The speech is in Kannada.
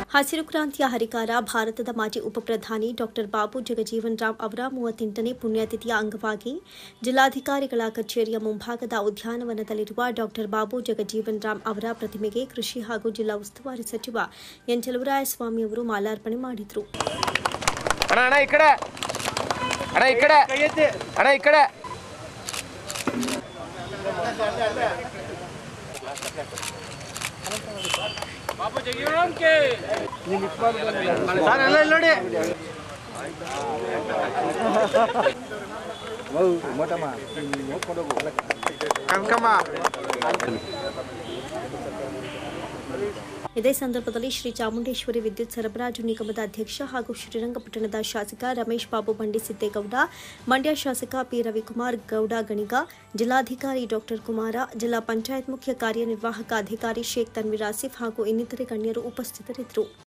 ಹಸಿರು ಕ್ರಾಂತಿಯ ಹರಿಕಾರ ಭಾರತದ ಮಾಜಿ ಉಪಪ್ರಧಾನಿ ಡಾಕ್ಟರ್ ಬಾಬು ಜಗಜೀವನ್ ರಾಮ್ ಅವರ ಮೂವತ್ತೆಂಟನೇ ಪುಣ್ಯತಿಥಿಯ ಅಂಗವಾಗಿ ಜಿಲ್ಲಾಧಿಕಾರಿಗಳ ಕಚೇರಿಯ ಮುಂಭಾಗದ ಉದ್ಯಾನವನದಲ್ಲಿರುವ ಡಾಕ್ಟರ್ ಬಾಬು ಜಗಜೀವನ್ ರಾಮ್ ಅವರ ಪ್ರತಿಮೆಗೆ ಕೃಷಿ ಹಾಗೂ ಜಿಲ್ಲಾ ಉಸ್ತುವಾರಿ ಸಚಿವ ಎನ್ ಚಲುವರಾಯಸ್ವಾಮಿ ಅವರು ಮಾಲಾರ್ಪಣೆ ಮಾಡಿದರು ಅಣ್ಣ ಅಣ್ಣ ಈ ಕಡೆ ಅಣ್ಣ ಈ ಕಡೆ ಅಣ್ಣ ಈ ಕಡೆ ಸರ್ ಎಲ್ಲ ಇಲ್ಲಿ ನೋಡಿ ಕನ್ಕಮ್ಮ ಇದೇ ಸಂದರ್ಭದಲ್ಲಿ ಶ್ರೀ ಚಾಮುಂಡೇಶ್ವರಿ ವಿದ್ಯುತ್ ಸರಬರಾಜು ನಿಗಮದ ಅಧ್ಯಕ್ಷ ಹಾಗೂ ಶ್ರೀರಂಗಪಟ್ಟಣದ ಶಾಸಕ ರಮೇಶ್ ಬಾಬು ಬಂಡಿ ಸಿದ್ದೇಗೌಡ ಮಂಡ್ಯ ಶಾಸಕ ಪಿ ರವಿಕುಮಾರ್ ಗೌಡ ಗಣಿಗ ಜಿಲ್ಲಾಧಿಕಾರಿ ಡಾಕ್ಟರ್ ಕುಮಾರ ಜಿಲ್ಲಾ ಪಂಚಾಯತ್ ಮುಖ್ಯ ಕಾರ್ಯನಿರ್ವಾಹಕ ಅಧಿಕಾರಿ ಶೇಖ್ ತನ್ವೀರ್ ಆಸಿಫ್ ಹಾಗೂ ಇನ್ನಿತರೆ ಗಣ್ಯರು ಉಪಸ್ಥಿತರಿದ್ದರು